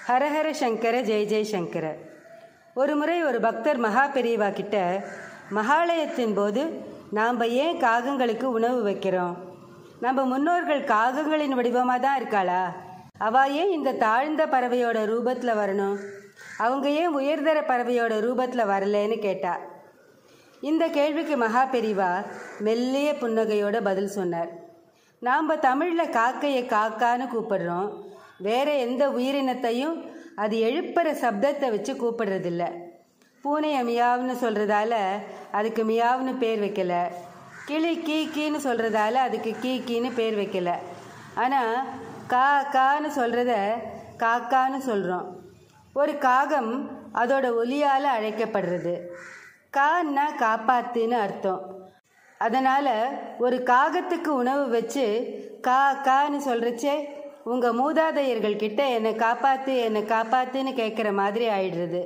ஹரஹர சங்கர ஜெய ஜெய சங்கர ஒரு முறை ஒரு பக்தர் மகா பெரியவா கிட்ட மகாலயத்தின் போது நாம் ஏன் காகங்களுக்கு உணவு வைக்கிறோம் நம்ம முன்னோர்கள் காகங்களின் வடிவமாக தான் இருக்காளா அவ ஏன் இந்த தாழ்ந்த பறவையோட ரூபத்தில் வரணும் அவங்க ஏன் உயர்தர பறவையோட ரூபத்தில் வரலன்னு கேட்டா இந்த கேள்விக்கு மகா பெரிவா மெல்லிய புன்னகையோட பதில் சொன்னார் நாம் தமிழில் காக்கையை காக்கான்னு கூப்பிடுறோம் வேற எந்த உயிரினத்தையும் அது எழுப்புற சப்தத்தை வச்சு கூப்பிடுறதில்ல பூனையை மியாவுன்னு சொல்கிறதால அதுக்கு மியாவுன்னு பேர் வைக்கல கிளி கீ கீன்னு சொல்கிறதால அதுக்கு கீ கீன்னு பேர் வைக்கல ஆனால் கா கான்னு சொல்கிறத காக்கான்னு சொல்கிறோம் ஒரு காகம் அதோட ஒலியால் அழைக்கப்படுறது கான்னா காப்பாத்துன்னு அர்த்தம் அதனால் ஒரு காகத்துக்கு உணவு வச்சு கா கான்னு சொல்கிறச்சே உங்கள் மூதாதையர்கள் கிட்ட என்னை காப்பாற்று என்னை காப்பாத்துன்னு கேட்குற மாதிரி ஆயிடுறது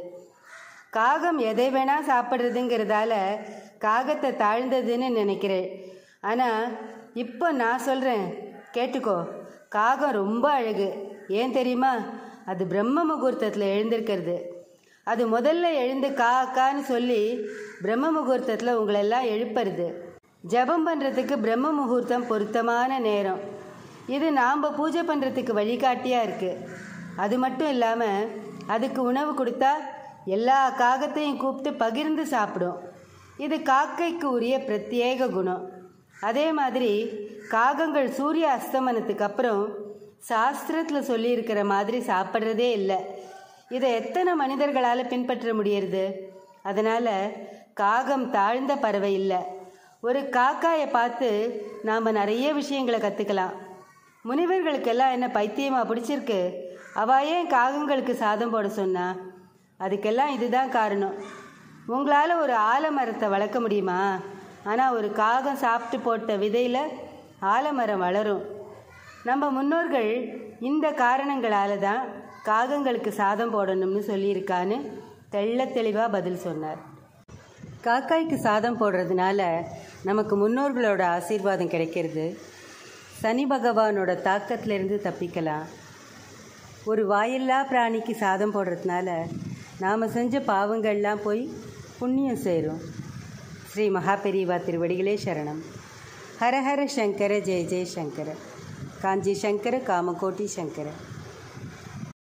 காகம் எதை வேணால் சாப்பிட்றதுங்கிறதால காகத்தை தாழ்ந்ததுன்னு நினைக்கிறேன் ஆனால் இப்போ நான் சொல்கிறேன் கேட்டுக்கோ காகம் ரொம்ப அழகு ஏன் தெரியுமா அது பிரம்ம முகூர்த்தத்தில் எழுந்திருக்கிறது அது முதல்ல எழுந்து கா கான்னு சொல்லி பிரம்ம முகூர்த்தத்தில் உங்களெல்லாம் எழுப்புறது ஜபம் பண்ணுறதுக்கு பிரம்ம முகூர்த்தம் பொருத்தமான நேரம் இது நாம் பூஜை பண்ணுறதுக்கு வழிகாட்டியாக இருக்குது அது மட்டும் இல்லாமல் அதுக்கு உணவு கொடுத்தா எல்லா காகத்தையும் கூப்பிட்டு பகிர்ந்து சாப்பிடும் இது காக்கைக்கு உரிய பிரத்யேக குணம் அதே மாதிரி காகங்கள் சூரிய அஸ்தமனத்துக்கு அப்புறம் சாஸ்திரத்தில் சொல்லியிருக்கிற மாதிரி சாப்பிட்றதே இல்லை இதை எத்தனை மனிதர்களால் பின்பற்ற முடியறது அதனால் காகம் தாழ்ந்த பறவை இல்லை ஒரு காக்காயை பார்த்து நாம் நிறைய விஷயங்களை கற்றுக்கலாம் முனிவர்களுக்கெல்லாம் என்ன பைத்தியமாக பிடிச்சிருக்கு அவ ஏன் காகங்களுக்கு சாதம் போட சொன்னா அதுக்கெல்லாம் இதுதான் காரணம் உங்களால் ஒரு ஆலமரத்தை வளர்க்க முடியுமா ஆனால் ஒரு காகம் சாப்பிட்டு போட்ட விதையில் ஆலமரம் வளரும் நம்ம முன்னோர்கள் இந்த காரணங்களால தான் காகங்களுக்கு சாதம் போடணும்னு சொல்லியிருக்கான்னு தெள்ள தெளிவாக பதில் சொன்னார் காக்காய்க்கு சாதம் போடுறதுனால நமக்கு முன்னோர்களோட ஆசீர்வாதம் கிடைக்கிறது சனி பகவானோட தாக்கத்திலிருந்து தப்பிக்கலாம் ஒரு வாயில்லா பிராணிக்கு சாதம் போடுறதுனால நாம் செஞ்ச பாவங்கள்லாம் போய் புண்ணியம் சேரும் ஸ்ரீ மகாபெரிவா திருவடிகளே சரணம் ஹரஹர சங்கர ஜெய ஜெய சங்கர காஞ்சி சங்கர காமகோட்டி சங்கர